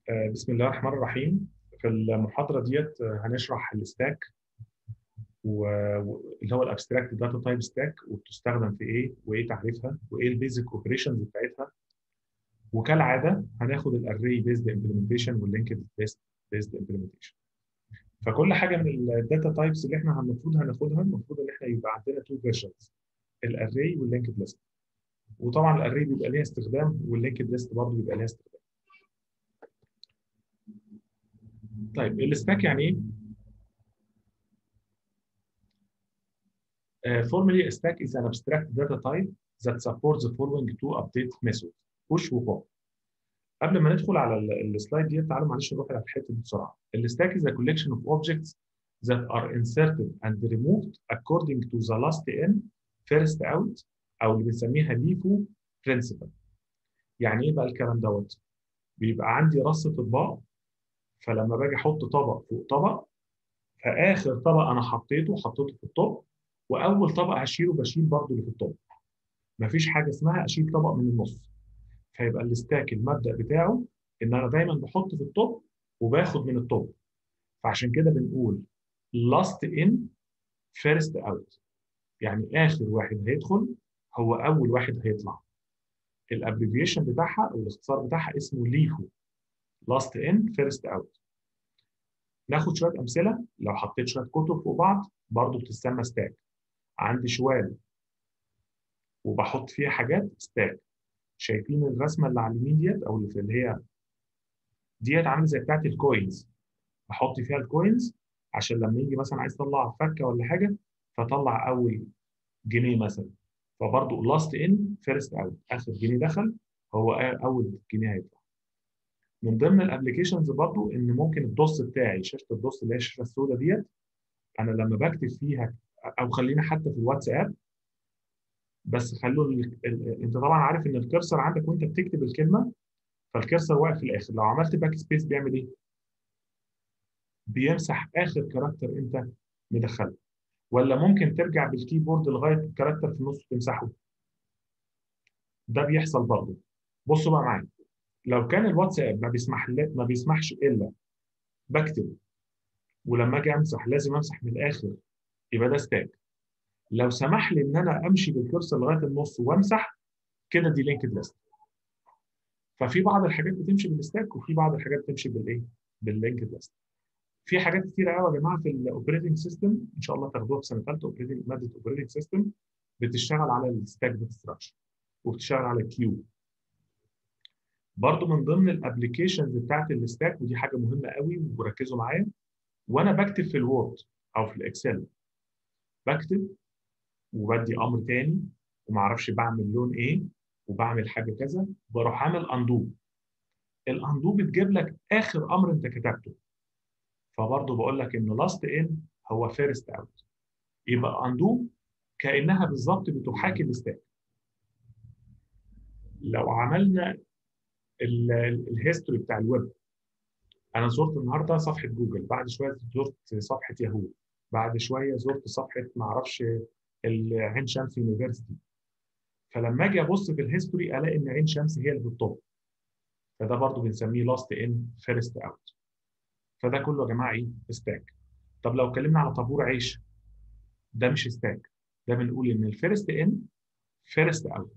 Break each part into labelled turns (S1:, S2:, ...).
S1: آه، بسم الله الرحمن الرحيم في المحاضرة ديت آه، هنشرح الستاك واللي هو الابستراكت داتا تايب ستاك وبتستخدم في ايه وايه تعريفها وايه البيزك اوبريشنز بتاعتها وكالعاده هناخد الاري بيزد امبلمنتيشن واللينكد بيزد امبلمنتيشن فكل حاجه من الداتا تايبس اللي احنا المفروض هناخدها المفروض ان احنا يبقى عندنا تو فيرجنز الاري واللينكد ليست وطبعا الاري بيبقى ليها استخدام واللينكد ليست برضه بيبقى ليها استخدام طيب الستاك يعني ايه؟ Uh, formally, a stack is an abstract data type that supports the following two update methods push وpop. قبل ما ندخل على السلايد دي تعالوا معلش نروح على الحته دي بسرعه. الستاك is a collection of objects that are inserted and removed according to the last in first out او اللي بنسميها LIFO principle. يعني ايه بقى الكلام دوت؟ بيبقى عندي رصه اطباق فلما باجي احط طبق فوق طبق فاخر طبق انا حطيته حطيته في الطبق واول طبق هشيله بشيل برضه اللي في الطبق مفيش حاجه اسمها اشيل طبق من النص فيبقى الستاك المبدا بتاعه ان انا دايما بحط في الطبق وباخد من الطبق فعشان كده بنقول last in first out يعني اخر واحد هيدخل هو اول واحد هيطلع الابريفيشن بتاعها او الاختصار بتاعها اسمه ليفو last in first out ناخد شويه امثله لو حطيت شويه كتب فوق بعض برضه بتسمى ستاك عندي شوال وبحط فيها حاجات ستاك شايفين الرسمه اللي على اليمين ديت او اللي هي ديت عامله زي بتاعت الكوينز بحط فيها الكوينز عشان لما يجي مثلا عايز اطلع فكه ولا حاجه فطلع اول جنيه مثلا فبرضه لاست ان فيرست اوت اخر جنيه دخل هو اول جنيه هيطلع من ضمن الابلكيشنز برضه ان ممكن الدوس بتاعي شاشه الدوس اللي هي الشاشه السوداء ديت انا لما بكتب فيها او خلينا حتى في الواتساب بس خلوا ال... ال... انت طبعا عارف ان الكرسر عندك وانت بتكتب الكلمه فالكرسر واقف في الاخر لو عملت باك سبيس بيعمل ايه؟ بيمسح اخر كاركتر انت مدخله ولا ممكن ترجع بالكيبورد لغايه الكاركتر في النص وتمسحه ده بيحصل برضه بصوا بقى معايا لو كان الواتساب ما بيسمح ما بيسمحش الا بكتب ولما اجي امسح لازم امسح من الاخر يبقى ده ستاك لو سمح لي ان انا امشي بالكرسر لغايه النص وامسح كده دي لينكد ليست ففي بعض الحاجات بتمشي بالستاك وفي بعض الحاجات بتمشي بالايه باللينكد ليست في حاجات كتيره قوي يا جماعه في الاوبريتنج سيستم ان شاء الله تاخدوها في سنه ثالثه اوبريتنج ماده اوبريتنج سيستم بتشتغل على الستاك داتا ستراكشر وبتشتغل على الكيو برضو من ضمن الابلكيشنز بتاعت الستاك ودي حاجه مهمه قوي وركزوا معايا وانا بكتب في الوورد او في الاكسل بكتب وبدي امر تاني وما اعرفش بعمل لون ايه وبعمل حاجه كذا بروح عامل اندو الاندو بتجيب لك اخر امر انت كتبته فبرضه بقول لك ان لاست ان هو فيرست اوت يبقى اندو كانها بالظبط بتحاكي الستاك لو عملنا الهيستوري بتاع الويب انا زرت النهارده صفحه جوجل بعد شويه زرت صفحه ياهو بعد شويه زرت صفحه ما اعرفش عين شمس يونيفرستي فلما اجي ابص في الهيستوري الاقي ان عين شمس هي اللي في التوب فده برضو بنسميه لاست ان فيرست اوت فده كله يا جماعه ايه ستاك طب لو اتكلمنا على طابور عيش ده مش ستاك ده بنقول ان الفيرست ان فيرست اوت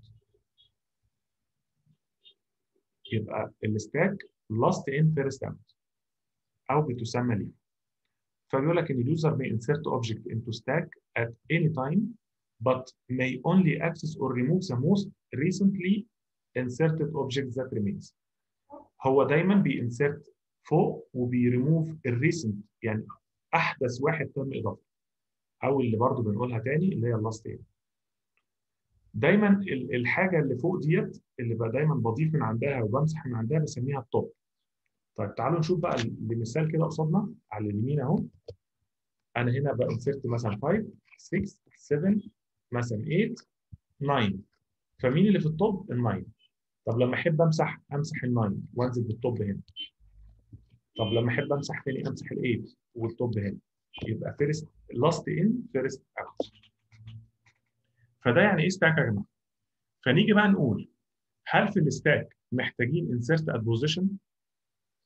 S1: يبقى الستاك لاست ان فيرست اوت او بتسمى ليه فبيقول لك ان اليوزر may insert object into stack at any time but may only access or remove the most recently inserted object that remains هو دايما بينسرت فوق وبيريموف الريسنت يعني احدث واحد تم اضافته او اللي برضه بنقولها تاني اللي هي اللاست ان دايما الحاجه اللي فوق ديت اللي بقى دايما بضيف من عندها وبمسح من عندها بسميها التوب طيب تعالوا نشوف بقى بمثال كده قصادنا على اليمين اهو انا هنا بانسرت مثلا 5 6 7 مثلا 8 9 فمين اللي في التوب؟ ال 9 طب لما احب امسح امسح ال 9 وانزل بالتوب هنا طب لما احب امسح تاني امسح ال 8 والتوب هنا يبقى فيرست لاست ان فيرست اوت فده يعني ايه ستاك يا جماعه؟ فنيجي بقى نقول هل في الستاك محتاجين انسرت ات بوزيشن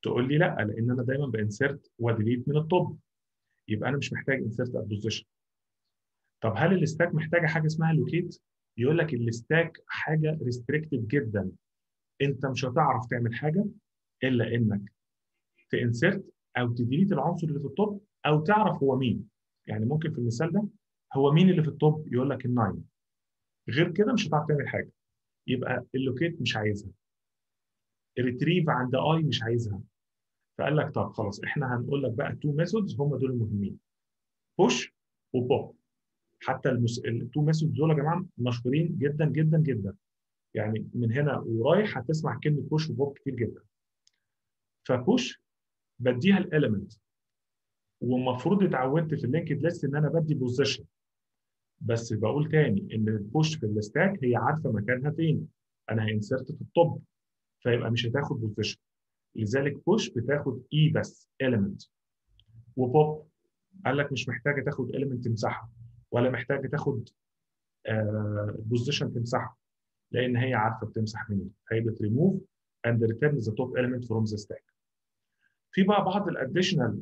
S1: تقول لي لا لان انا دايما بانسرت وديليت من التوب يبقى انا مش محتاج انسرت ات بوزيشن طب هل الستاك محتاجه حاجه اسمها لوكيت يقول لك الستاك حاجه ريستريكتيف جدا انت مش هتعرف تعمل حاجه الا انك تانسرت او تديليت العنصر اللي في التوب او تعرف هو مين يعني ممكن في المثال ده هو مين اللي في التوب يقول لك الناين غير كده مش هتعرف تعمل حاجه يبقى اللوكيت مش عايزها الريتريف عند اي مش عايزها فقال لك طب خلاص احنا هنقول لك بقى تو ميثودز هم دول المهمين بوش وبوب حتى التو ميثودز دول يا جماعه مشهورين جدا جدا جدا يعني من هنا ورايح هتسمع كلمه بوش وبوب كتير جدا فبوش بديها الاليمنت والمفروض اتعودت في اللينكد ليست ان انا بدي بوزيشن بس بقول تاني ان البوش في الستاك هي عارفه مكانها فين انا هانسرت في التوب فيبقى مش هتاخد بوزيشن لذلك بوش بتاخد اي e بس element وبوب قال لك مش محتاجه تاخد element تمسحها ولا محتاجه تاخد بوزيشن uh, تمسحها لان هي عارفه بتمسح منين فهي بتريموف and return the top element from the stack في بقى بعض الاديشنال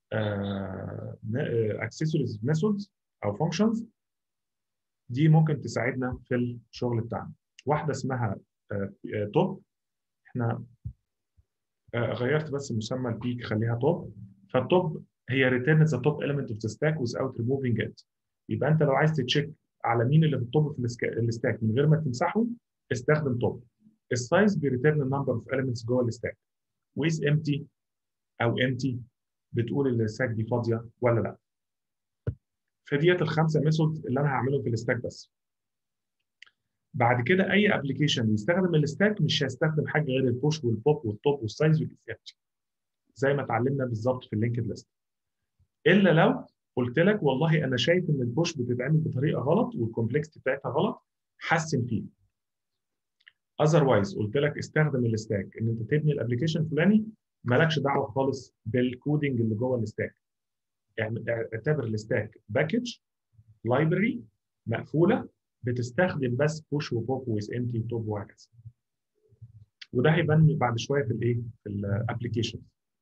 S1: accessories methods او functions دي ممكن تساعدنا في الشغل بتاعنا واحده اسمها توب احنا غيرت بس مسمى البيك خليها توب فالتوب هي return the top element of the stack without removing it يبقى انت لو عايز تتشيك على مين اللي في التوب في الستاك من غير ما تمسحه استخدم توب السايز بيريتيرن النمبر اوف elements جوه الستاك with empty او empty بتقول الستاك دي فاضيه ولا لا فديت الخمسه ميثود اللي انا هعملهم في الستاك بس بعد كده اي ابلكيشن يستخدم الستاك مش هيستخدم حاجه غير البوش والبوب والتوب والسايز والاكسبت زي ما اتعلمنا بالظبط في اللينكد ليست الا لو قلت لك والله انا شايف ان البوش بتتعمل بطريقه غلط والكومبلكسيتي بتاعتها غلط حسن فيه اذروايز قلت لك استخدم الستاك ان انت تبني الابلكيشن الفلاني مالكش دعوه خالص بالكودنج اللي جوه الستاك يعني اعتبر الستاك باكج لايبرري مقفوله بتستخدم بس بوش وبوب ويز امتي وتوب وهكذا وده هيبان بعد شويه في الايه في الابلكيشن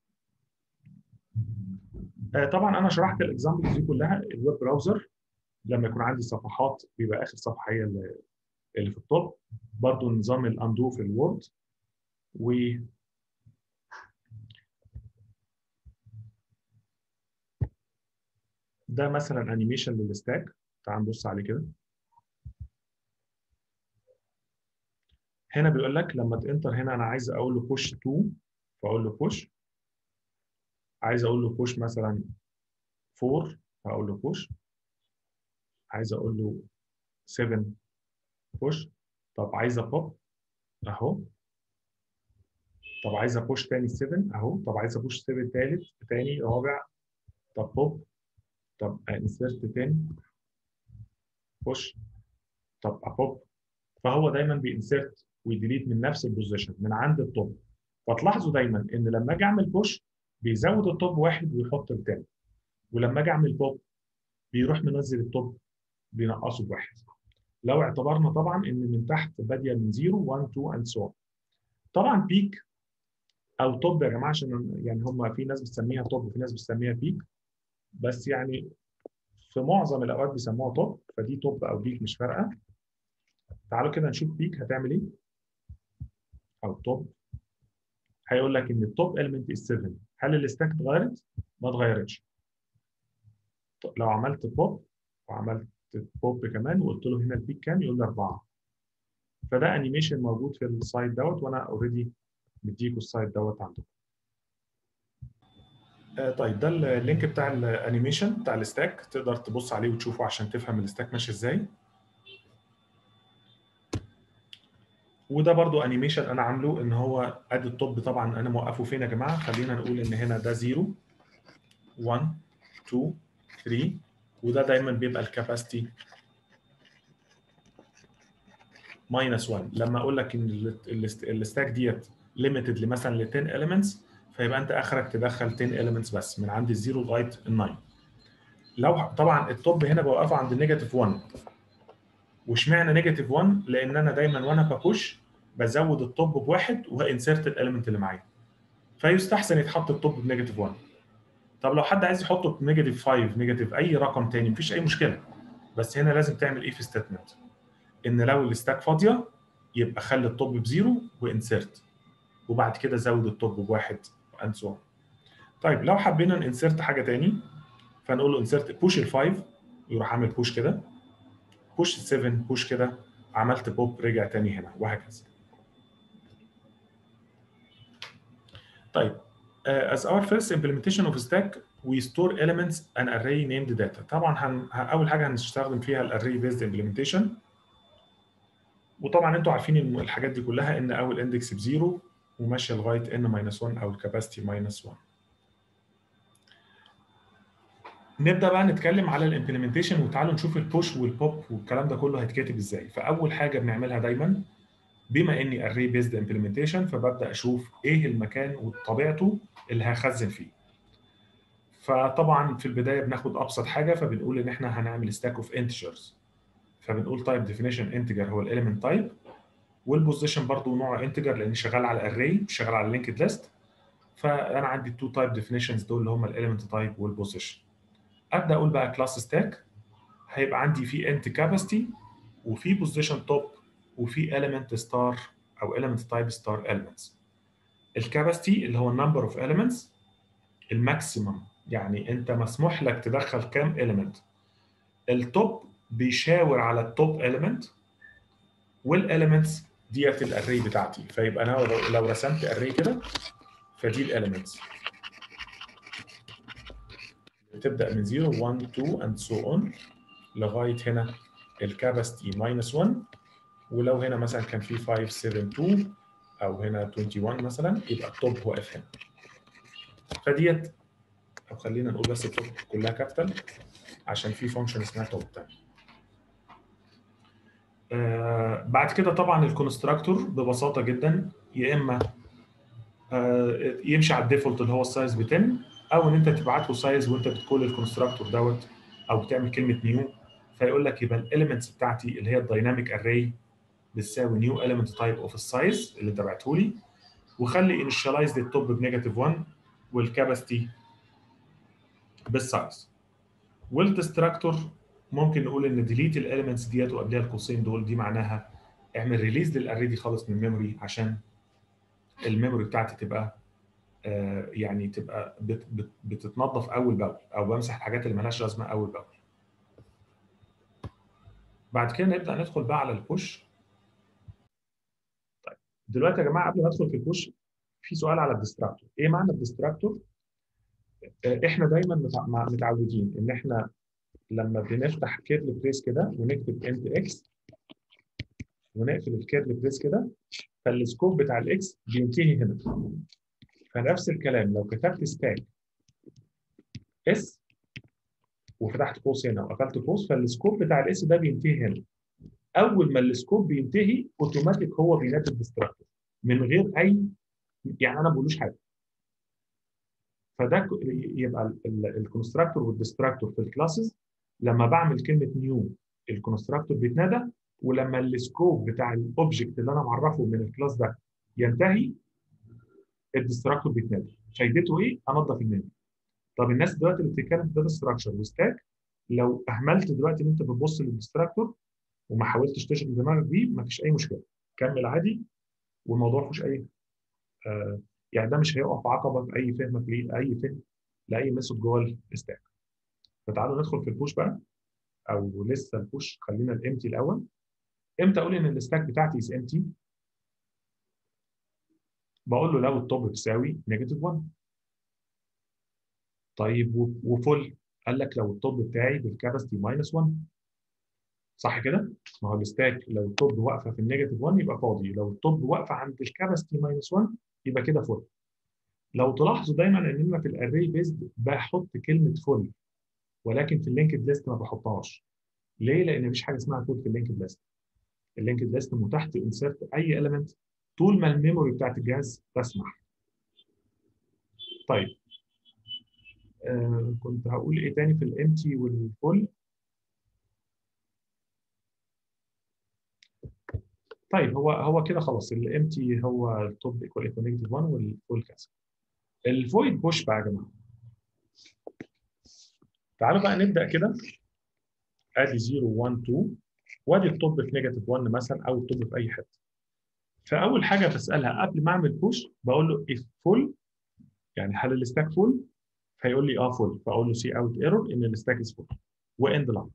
S1: آه طبعا انا شرحت الاكزامبلز دي كلها الويب براوزر لما يكون عندي صفحات بيبقى اخر صفحه هي اللي في التوب برضو نظام الاندو في الوورد و ده مثلا انيميشن للستاك تعال نبص عليه كده هنا بيقول لك لما تنتر هنا انا عايز اقول له بوش 2 فاقول له بوش عايز اقول له بوش مثلا 4 هقول له بوش عايز اقول له 7 بوش طب عايز ابوب اهو طب عايز ابوش تاني 7 اهو طب عايز ابوش 7 تالت تاني رابع طب بوب طب انسرت تاني بوش طب ابوب فهو دايما بينسرت ويديليت من نفس البوزيشن من عند التوب فتلاحظوا دايما ان لما اجي اعمل بوش بيزود التوب واحد ويحط التاني ولما اجي اعمل بوب بيروح منزل التوب بينقصه بواحد لو اعتبرنا طبعا ان من تحت باديه من 0 1 2 اند سو طبعا بيك او توب يا جماعه عشان يعني هم في ناس بتسميها توب وفي ناس بتسميها بيك بس يعني في معظم الاوقات بيسموها توب فدي توب او بيك مش فارقه تعالوا كده نشوف بيك هتعمل ايه او توب هيقول لك ان التوب element is 7 هل الستاك اتغيرت؟ ما اتغيرتش لو عملت بوب وعملت بوب كمان وقلت له هنا البيك كام يقول لي 4 فده انيميشن موجود في السايت دوت وانا اوريدي مديكوا السايت دوت عندكم آه طيب ده اللينك بتاع الانيميشن بتاع الستاك تقدر تبص عليه وتشوفه عشان تفهم الستاك ماشي ازاي وده برضو انيميشن انا عامله ان هو ادي التوب طبعا انا موقفه فين يا جماعه خلينا نقول ان هنا ده 0 1 2 3 وده دايما بيبقى الكاباسيتي ماينس 1 لما اقول لك ان الستاك ديت ليميتد لمثلا ل 10 elements فيبقى انت اخرك تدخل 10 elements بس من عند الزيرو لغايه ال 9 لو طبعا التوب هنا بوقفه عند نيجاتيف 1 واشمعنى نيجاتيف 1 لان انا دايما وانا ببوش بزود التوب بواحد وانسرت الاليمنت اللي معايا فيستحسن يتحط التوب بنيجاتيف 1 طب لو حد عايز يحطه بنيجاتيف 5 نيجاتيف اي رقم تاني مفيش اي مشكله بس هنا لازم تعمل ايه في ستيتمنت ان لو الستاك فاضيه يبقى خلي التوب بزيرو وانسرت وبعد كده زود التوب بواحد اند سو طيب لو حبينا ننسرت حاجه تاني فنقول له انسرت بوش ال5 يروح عامل بوش كده بوش ال7 بوش كده عملت بوب رجع تاني هنا وهكذا طيب uh, as our first implementation of stack we store elements and array named data طبعا هن... اول حاجه هنستخدم فيها الاري بيزد implementation وطبعا انتوا عارفين ان الحاجات دي كلها ان اول اندكس بزيرو وماشيه لغايه n 1 او الكاباسيتي 1 نبدا بقى نتكلم على الامبلمنتيشن وتعالوا نشوف البوش والبوب والكلام ده كله هيتكتب ازاي فاول حاجه بنعملها دايما بما اني array based implementation فببدا اشوف ايه المكان وطبيعته اللي هخزن فيه فطبعا في البدايه بناخد ابسط حاجه فبنقول ان احنا هنعمل stack of integers فبنقول type definition integer هو element type والبوزيشن برضو نوعه انتجر لاني شغال على array مش شغال على linked list فانا عندي التو تايب definitions دول اللي هم الاليمنت تايب والبوزيشن ابدا اقول بقى كلاس ستاك هيبقى عندي في انت كاباسيتي وفي بوزيشن توب وفي element ستار او element تايب ستار elements الكاباسيتي اللي هو النمبر اوف elements الماكسيمم يعني انت مسموح لك تدخل كام element التوب بيشاور على التوب element والاليمنتس ديت الاري بتاعتي فيبقى انا لو رسمت اري كده فدي الاليمنتس بتبدا من 0 1 2 اند سو اون لغايه هنا الكاباسيتي ماينس 1 ولو هنا مثلا كان في 5 7 2 او هنا 21 مثلا يبقى التوب واقف هنا فديت او خلينا نقول بس التوب كلها كابيتال عشان في فانكشن اسمها توب تاني آه بعد كده طبعا الكونستراكتور ببساطه جدا يا اما آه يمشي على الديفولت اللي هو السايز ب 10 او ان انت تبعت له سايز وانت بتكول الكونستراكتور دوت او بتعمل كلمه نيو فيقول لك يبقى الاليمنتس بتاعتي اللي هي الدايناميك اري بتساوي نيو اليمنت تايب اوف السايز اللي انت بعته لي وخلي انيشاليز للتوب بنيجاتيف 1 والكاباسيتي بالسايز والديستراكتور ممكن نقول ان ديليت الاليمنتس ديت وقبلها القوسين دول دي معناها اعمل ريليز للاري دي خالص من الميموري عشان الميموري بتاعتي تبقى آه يعني تبقى بت بت بتتنظف اول باول او بمسح الحاجات اللي مالهاش لازمه اول باول بعد كده نبدا ندخل بقى على البوش طيب دلوقتي يا جماعه قبل ما ادخل في البوش في سؤال على الديستراكتور ايه معنى الديستراكتور آه احنا دايما متعودين ان احنا لما بنفتح كيرل بريس كده ونكتب انت اكس ونقفل الكيرل بريس كده فالسكوب بتاع الاكس بينتهي هنا فنفس الكلام لو كتبت ستاك اس وفتحت قوس هنا وقفلت قوس فالسكوب بتاع الاس ده بينتهي هنا اول ما السكوب بينتهي اوتوماتيك هو بينادي الديستراكتور من غير اي يعني انا ما بقولوش حاجه فده يبقى الكونستراكتور والديستراكتور في الكلاسز لما بعمل كلمه نيو الكونستراكتور بيتنادى ولما السكوب بتاع الاوبجكت اللي انا معرفه من الكلاس ده ينتهي الديستراكتور بيتنادى فايدته ايه؟ انظف الميموري طب الناس دلوقتي اللي بتتكلم في داتا ستراكشر وستاك لو اهملت دلوقتي ان انت بتبص للديستراكتور وما حاولتش تشغل دماغك بيه مفيش اي مشكله كمل عادي والموضوع مفيهوش اي آه يعني ده مش هيقف عقبه في اي فهمك ليه اي فهم لاي ميثود جوه الستاك فتعالوا ندخل في البوش بقى او لسه البوش خلينا الامتي الاول امتى اقول ان الستاك بتاعتي از امتي بقول له لو التوب بتساوي نيجاتيف 1 طيب وفول قال لك لو التوب بتاعي بالكاباسيتي ماينس 1 صح كده؟ ما هو الستاك لو التوب واقفه في النيجاتيف 1 يبقى فاضي لو التوب واقفه عند الكاباسيتي ماينس 1 يبقى كده فول لو تلاحظوا دايما ان انا في الاري بيزد بحط كلمه فول ولكن في اللينكد ليست ما بحطهاش ليه؟ لان مفيش حاجه اسمها فول في اللينكد ليست اللينكد ليست متاح تنسرت اي اليمنت طول ما الميموري بتاعت الجهاز تسمح طيب آه كنت هقول ايه تاني في الامتي والفول طيب هو هو كده خلاص الامتي هو التوب ايكوال ايكوال نيجاتيف 1 والفول كذا الفويد بوش بقى يا جماعه تعالوا بقى نبدا كده ادي 0 1 2 وادي الطب في نيجاتيف 1 مثلا او الطب في اي حته فاول حاجه بسالها قبل ما اعمل بوش بقول له if full يعني هل الستاك فول فيقول لي اه فول فاقول له سي اوت ايرور ان الستاك از فول واند لاين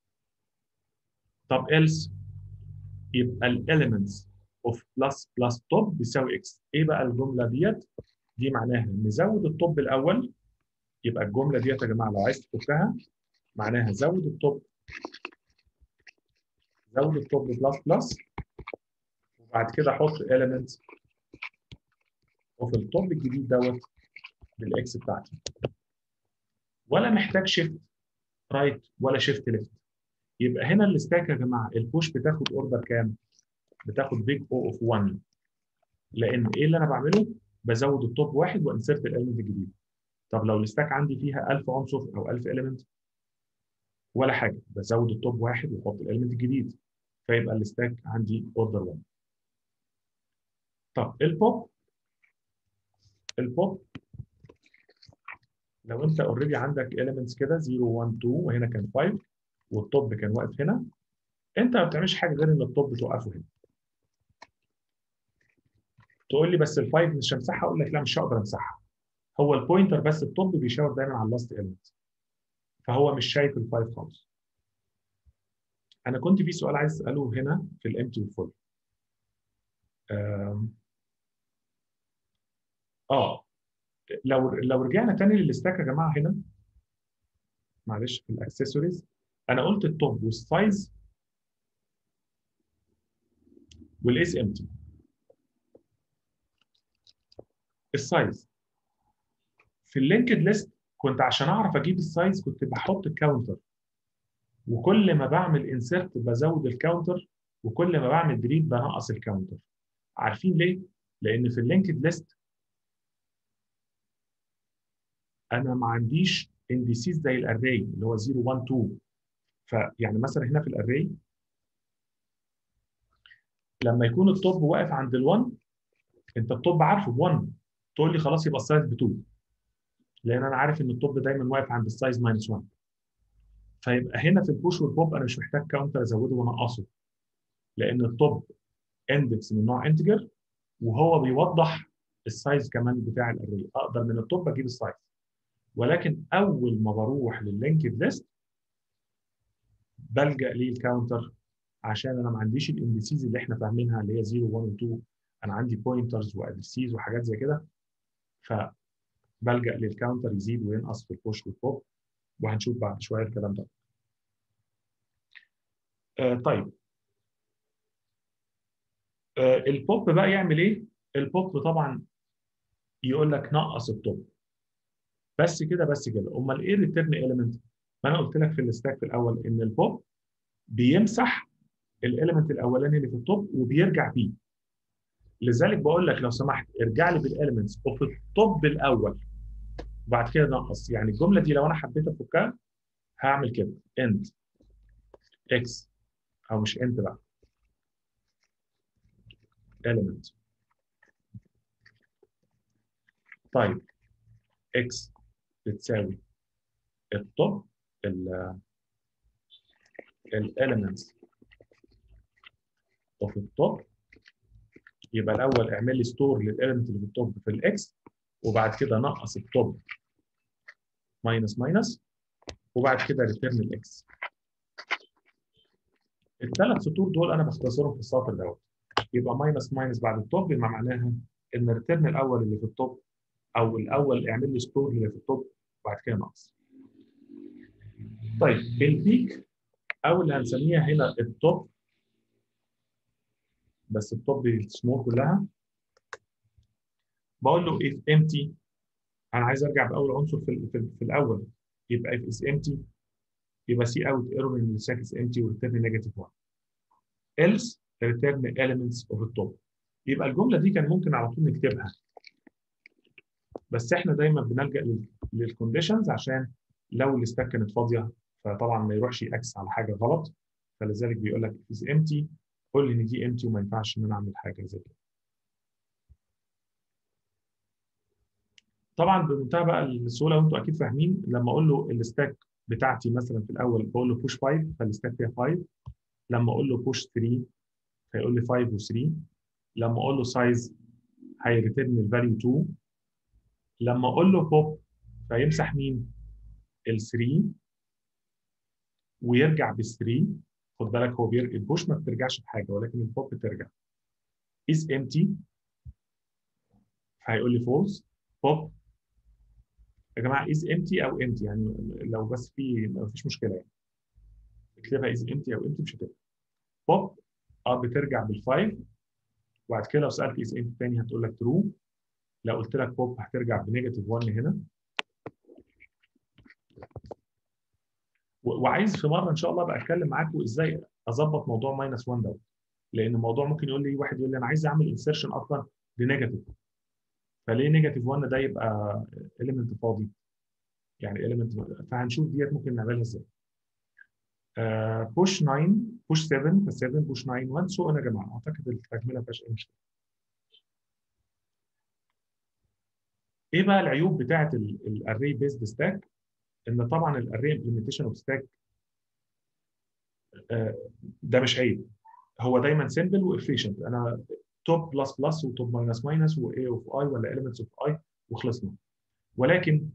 S1: طب else يبقى الاليمنتس اوف بلس بلس توب بيساوي اكس ايه بقى الجمله ديت دي معناها نزود الطب الاول يبقى الجمله ديت يا جماعه لو عايز تفكها معناها زود الطب زود الطب بلس بلس وبعد كده احط element وفي الطب الجديد دوت بالاكس بتاعتي ولا محتاج شيفت رايت ولا شيفت ليفت يبقى هنا الستاك يا جماعه البوش بتاخد اوردر كام؟ بتاخد بيج او اوف 1 لان ايه اللي انا بعمله؟ بزود التوب واحد وانسرت الاليمنت الجديد طب لو الستاك عندي فيها 1000 عنصر او 1000 اليمنت ولا حاجه بزود التوب واحد واحط الاليمنت الجديد فيبقى الستاك عندي اوردر 1 طب البوب البوب لو انت اوريدي عندك elements كده 0 1 2 وهنا كان 5 والتوب كان واقف هنا انت ما بتعملش حاجه غير ان التوب توقفه هنا تقول لي بس ال5 مش همسحها اقول لك لا مش هقدر امسحها هو البوينتر بس التوب بيشاور دايما على اللاست element فهو مش شايف ال5 خالص انا كنت في سؤال عايز اساله هنا في الامتي والفول اه لو لو رجعنا تاني للستاك يا جماعه هنا معلش في الاكسسوارز انا قلت التوب والسايز والاس امتي السايز في اللينكد ليست كنت عشان اعرف اجيب السايز كنت بحط الكاونتر وكل ما بعمل انسرت بزود الكاونتر وكل ما بعمل ديليت بنقص الكاونتر عارفين ليه؟ لان في اللينكد ليست انا ما عنديش انديسيز زي الاري اللي هو 0 1 2 فيعني مثلا هنا في الاري لما يكون التوب واقف عند ال1 انت التوب عارفه ب1 تقول لي خلاص يبقى السايز ب2 لان انا عارف ان التوب دايما واقف عند السايز ماينس 1 فيبقى هنا في البوش والبوب انا مش محتاج كاونتر ازوده وانقصه لان التوب اندكس من نوع انتجر وهو بيوضح السايز كمان بتاع الاري اقدر من التوب اجيب السايز ولكن اول ما بروح لللينكد ليست بلجا للكاونتر عشان انا ما عنديش الاندسيز اللي احنا فاهمينها اللي هي 0 1 و 2 انا عندي بوينترز وادرسيز وحاجات زي كده فبلجا للكاونتر يزيد وينقص في البوش والبوب وهنشوف بعد شويه الكلام ده. آه طيب آه البوب بقى يعمل ايه؟ البوب طبعا يقول لك نقص التوب بس كده بس كده امال ايه الريتيرن ايليمنت؟ ما انا قلت لك في الستاك في الاول ان البوب بيمسح الاليمنت الاولاني اللي في التوب وبيرجع بيه لذلك بقول لك لو سمحت ارجع لي بالاليمنتس اوف التوب الاول وبعد كده نقص يعني الجمله دي لو انا حبيت افكها هعمل كده انت اكس او مش انت بقى element طيب اكس بتساوي التوب ال الاليمنتس اوف التوب يبقى الاول اعمل لي ستور للاليمنت اللي في التوب في الاكس وبعد كده نقص التوب ماينس ماينس وبعد كده ريتيرن الاكس الثلاث سطور دول انا بختصرهم في السطر دوت يبقى ماينس ماينس بعد التوب يبقى معناها ان الريتيرن الاول اللي في التوب او الاول اعمل لي ستور اللي في التوب وبعد كده نقص طيب البيك او اللي هنسميها هنا التوب بس التوب سمول كلها بقول له if empty انا عايز ارجع باول عنصر في, في, في الاول يبقى if is empty يبقى see out error in the stack is empty و return negative 1 else return elements of the top يبقى الجمله دي كان ممكن على طول نكتبها بس احنا دايما بنلجا للكونديشنز عشان لو الستاك كانت فاضيه فطبعا ما يروحش ياكس على حاجه غلط فلذلك بيقول لك is empty قول لي ان دي empty وما ينفعش ان انا اعمل حاجه زي كده طبعا بمنتهى بقى السهوله وانتم اكيد فاهمين لما اقول له الستاك بتاعتي مثلا في الاول بقول له بوش 5 فالستاك فيها 5 لما اقول له بوش 3 فيقول لي 5 و3 لما اقول له سايز هيريتيرن الفاليو 2 لما اقول له بوب فيمسح مين؟ ال 3 ويرجع بال 3 خد بالك هو بيرجع البوش ما بترجعش بحاجه ولكن البوب بترجع is empty هيقول لي false pop يا جماعه is empty او empty يعني لو بس في ما فيش مشكله يعني اكتبها is empty او empty مش هتفرق pop اه بترجع بالفايف وبعد كده لو سالت is empty تاني هتقول لك true لو قلت لك pop هترجع بنيجاتيف 1 هنا وعايز في مره ان شاء الله بقى اتكلم معاكم ازاي اظبط موضوع ماينس 1 دوت لان الموضوع ممكن يقول لي واحد يقول لي انا عايز اعمل انسرشن اصلا بنيجاتيف فليه نيجاتيف 1 ده يبقى اليمنت فاضي يعني اليمنت فهنشوف ديت ممكن نعملها ازاي بوش 9 بوش 7 ف 7 بوش 9 1 سو يا جماعه اعتقد التكمله ما فيهاش اي مشكله ايه بقى العيوب بتاعه الاري بيزد ستاك ان طبعا الاري امبلمنتيشن اوف ستاك ده مش عيب هو دايما سيمبل وافيشنت انا توب بلس بلس وتوب ماينس ماينس واي اوف اي ولا اليمنتس اوف اي وخلصنا ولكن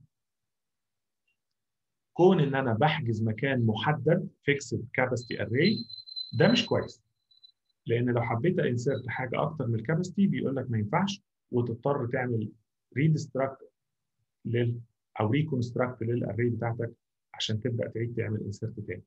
S1: كون ان انا بحجز مكان محدد فيكسد كاباسيتي اري ده مش كويس لان لو حبيت انسرت حاجه اكتر من الكاباسيتي بيقول لك ما ينفعش وتضطر تعمل ريدستراكت لل او ريكونستراكت للاري بتاعتك عشان تبدا تعيد تعمل انسرت تاني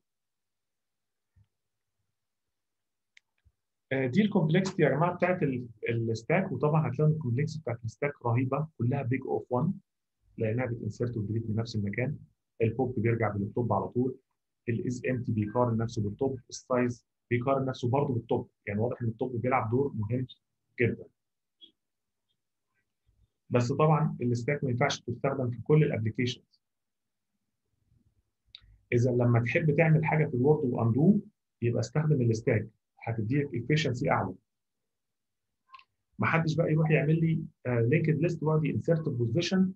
S1: دي الكومبلكسيتي يا جماعه بتاعت الستاك وطبعا هتلاقوا الكومبلكسيتي بتاعت الستاك رهيبه كلها بيج اوف 1 لانها بتنسرت وديليت من نفس المكان البوب بيرجع بالتوب على طول الاز امتي بيقارن نفسه بالتوب السايز بيقارن نفسه برضه بالتوب يعني واضح ان التوب بيلعب دور مهم جدا بس طبعا الستاك ما ينفعش تستخدم في كل الابلكيشنز اذا لما تحب تعمل حاجه في الوورد واندو يبقى استخدم الستاك هتديك افشنسي اعلى ما حدش بقى يروح يعمل لي لينكد ليست ويقعد ينسرت بوزيشن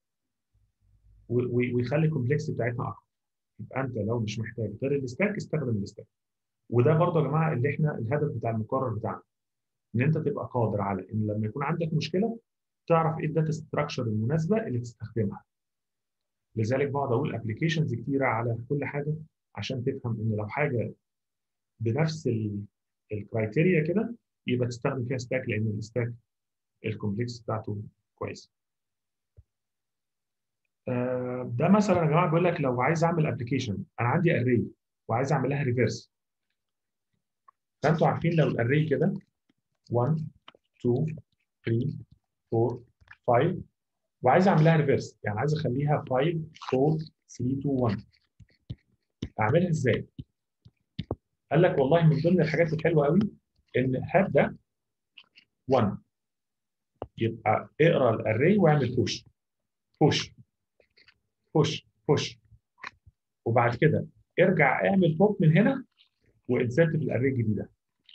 S1: ويخلي الكومبلكس بتاعتنا اكتر يبقى انت لو مش محتاج غير الستاك استخدم الستاك وده برضه يا جماعه اللي احنا الهدف بتاع المقرر بتاعنا ان انت تبقى قادر على ان لما يكون عندك مشكله تعرف ايه الداتا ستراكشر المناسبه اللي تستخدمها لذلك بقعد اقول ابلكيشنز كتيره على كل حاجه عشان تفهم ان لو حاجه بنفس الكرايتيريا كده يبقى تستخدم فيها ستاك لان الستاك الكومبلكس بتاعته كويس ده مثلا يا جماعه بيقول لك لو عايز اعمل ابلكيشن انا عندي اري وعايز اعمل لها ريفرس فانتوا عارفين لو الاري كده 1 2 3 4 5 وعايز اعمل لها ريفرس يعني عايز اخليها 5 4 3 2 1 اعملها ازاي؟ قال لك والله من ضمن الحاجات الحلوه قوي ان هات ده 1 يبقى اقرا الاري واعمل بوش بوش بوش بوش وبعد كده ارجع اعمل بوب من هنا وانسرت في الاري الجديده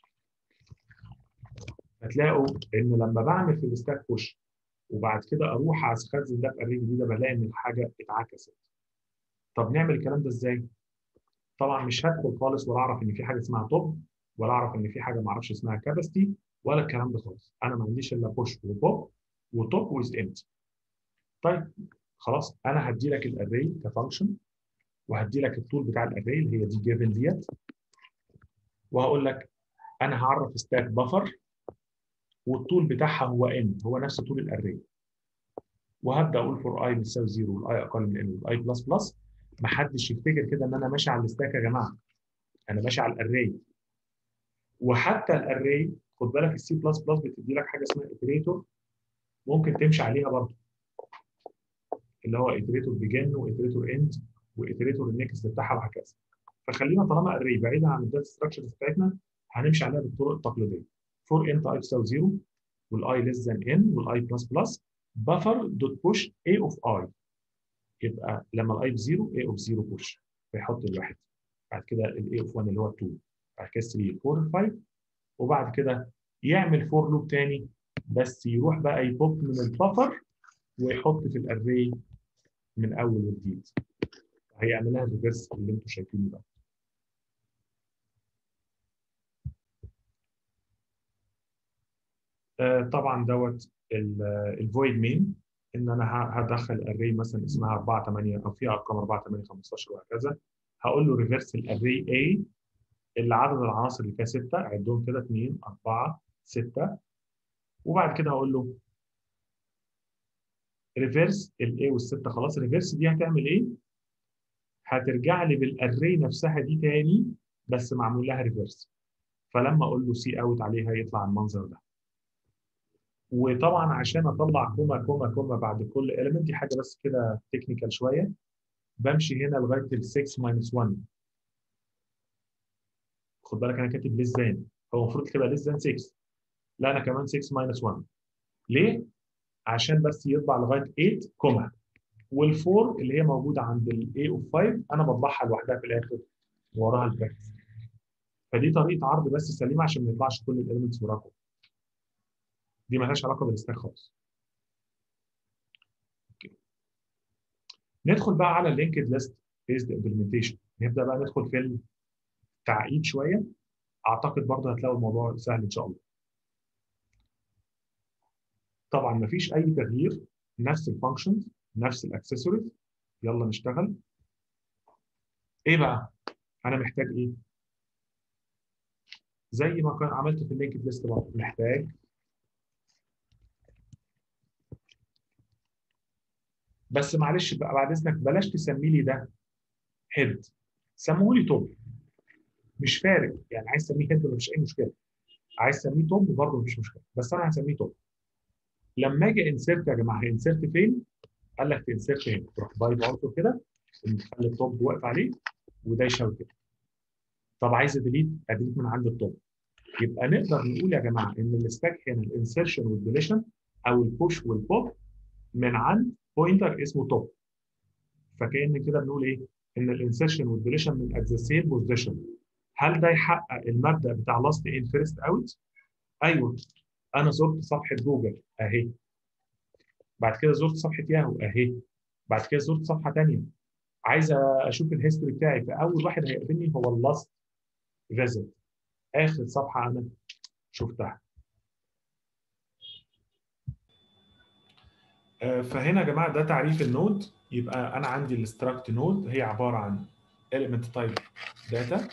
S1: هتلاقوا ان لما بعمل في الستاك بوش وبعد كده اروح اخزن ده في اري جديده بلاقي ان الحاجه اتعكست طب نعمل الكلام ده ازاي؟ طبعا مش هدخل خالص ولا اعرف ان في حاجه اسمها توب ولا اعرف ان في حاجه ما اعرفش اسمها كاباسيتي ولا الكلام ده خالص انا ما عنديش الا بوش وبوب وتوب ويز امتي طيب خلاص انا هدي لك الاري كفانكشن وهدي لك الطول بتاع الاري اللي هي دي جيفن ديت وهقول لك انا هعرف ستاك بفر والطول بتاعها هو ان هو نفس طول الاري وهبدا اقول فور اي بتساوي 0 والاي اقل من ان والاي بلس بلس ما حدش يفتكر كده ان انا ماشي على الستاك يا جماعه انا ماشي على الاري وحتى الاري خد بالك السي بلس بلس بتدي لك حاجه اسمها اتريتور ممكن تمشي عليها برضه اللي هو اتريتور بيجن واتريتور اند واتريتور النكست بتاعها وهكذا فخلينا طالما اري بعيدا عن الداتا ستراكشرز بتاعتنا هنمشي عليها بالطرق التقليديه فور انت اي تساوي 0 والاي ليس ذان ان والاي بلس بلس بفر دوت بوش اي اوف اي يبقى لما الاي بزيرو اي اوف 0 بوش فيحط الواحد بعد كده الاي اوف 1 اللي هو 2 بعد كده 3 4 5 وبعد كده يعمل فور لوب تاني بس يروح بقى يبوب من البفر ويحط في الاري من اول وجديد هيعمل لها الريفرس اللي انتم شايفينه ده آه طبعا دوت الفويد مين ان انا هدخل اري مثلا اسمها 4 8 او فيها ارقام 4 8 15 وهكذا هقول له ريفرس الاري A اللي عدد العناصر اللي فيها 6 عدهم كده 2 4 6 وبعد كده هقول له ريفرس الاي والستة خلاص ريفرس دي هتعمل ايه؟ هترجع لي بالاري نفسها دي تاني بس معمول لها ريفرس فلما اقول له سي اوت عليها يطلع المنظر ده وطبعا عشان اطلع كوما كوما كوما بعد كل element دي حاجه بس كده تكنيكال شويه بمشي هنا لغايه ال 6 ماينس 1 خد بالك انا كاتب ليس ذان هو المفروض تبقى ليس ذان 6 لا انا كمان 6 ماينس 1 ليه؟ عشان بس يطبع لغايه 8 كوما وال4 اللي هي موجوده عند الاي اوف 5 انا بطبعها لوحدها في الاخر وراها البراكتس فدي طريقه عرض بس سليمه عشان ما يطلعش كل الاليمنتس وراكم دي مالهاش علاقه بالستاك خالص اوكي ندخل بقى على اللينكد ليست بيزد امبلمنتيشن نبدا بقى ندخل في التعقيد شويه اعتقد برضه هتلاقوا الموضوع سهل ان شاء الله طبعا مفيش اي تغيير نفس الفانكشنز نفس الاكسسوارز يلا نشتغل ايه بقى انا محتاج ايه زي ما كان عملت في اللينكد ليست برضه محتاج بس معلش بقى بعد اذنك بلاش تسمي لي ده هيد سموه لي توب مش فارق يعني عايز تسميه هيد مفيش اي مشكله عايز تسميه توب برضه مفيش مشكله بس انا هسميه توب لما اجي انسرت يا جماعه هينسرت فين؟ قال لك تنسرت هنا تروح بايب اوت كده نخلي التوب واقف عليه وده يشاور كده طب عايز اديليت اديليت من عند التوب يبقى نقدر نقول يا جماعه ان الستاك هنا الانسرشن والديليشن او البوش والبوب من عند بوينتر اسمه توب فكأن كده بنقول ايه ان الانسرشن والديليشن من ات ذا سيم بوزيشن هل ده يحقق المبدا بتاع لاست ان فيرست اوت ايوه انا زرت صفحه جوجل اهي بعد كده زرت صفحه ياهو اهي بعد كده زرت صفحه ثانيه عايز اشوف الهيستوري بتاعي فاول واحد هيقابلني هو اللاست فيزيت اخر صفحه انا شفتها فهنا يا جماعه ده تعريف النود يبقى انا عندي الاستراكت نود هي عباره عن element type data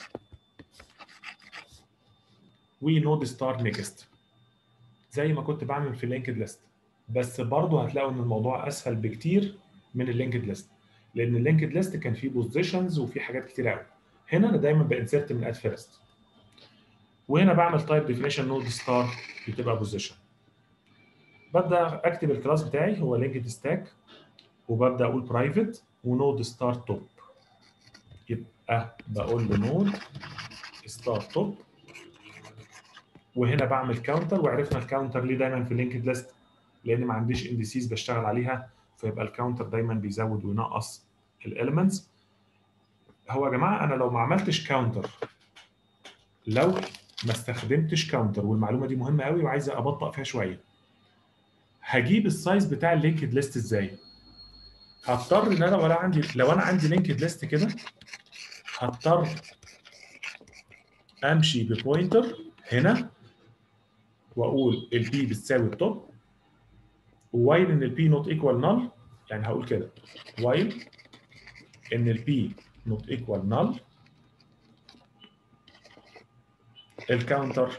S1: ونود ستار نيكست زي ما كنت بعمل في اللينكد ليست بس برضه هتلاقوا ان الموضوع اسهل بكتير من اللينكد ليست لان اللينكد ليست كان فيه بوزيشنز وفيه حاجات كتير قوي هنا انا دايما بانسرت من اد فيرست وهنا بعمل تايب ديفينيشن نود ستار بتبقى بوزيشن ببدا اكتب الكلاس بتاعي هو لينكد ستاك وببدا اقول برايفت ونود ستار توب يبقى بقول له نود ستار توب وهنا بعمل كاونتر وعرفنا الكاونتر ليه دايما في اللينكد ليست لان ما عنديش اندسيز بشتغل عليها فيبقى الكاونتر دايما بيزود وينقص الاليمنتس هو يا جماعه انا لو ما عملتش كاونتر لو ما استخدمتش كاونتر والمعلومه دي مهمه قوي وعايز ابطأ فيها شويه هجيب السايز بتاع اللينكد ليست ازاي هضطر ان انا ولا عندي لو انا عندي لينكد ليست كده هضطر امشي ببوينتر هنا واقول البي بتساوي التوب وايل ان البي نوت ايكوال نل يعني هقول كده وايل ان البي نوت ايكوال نل الكاونتر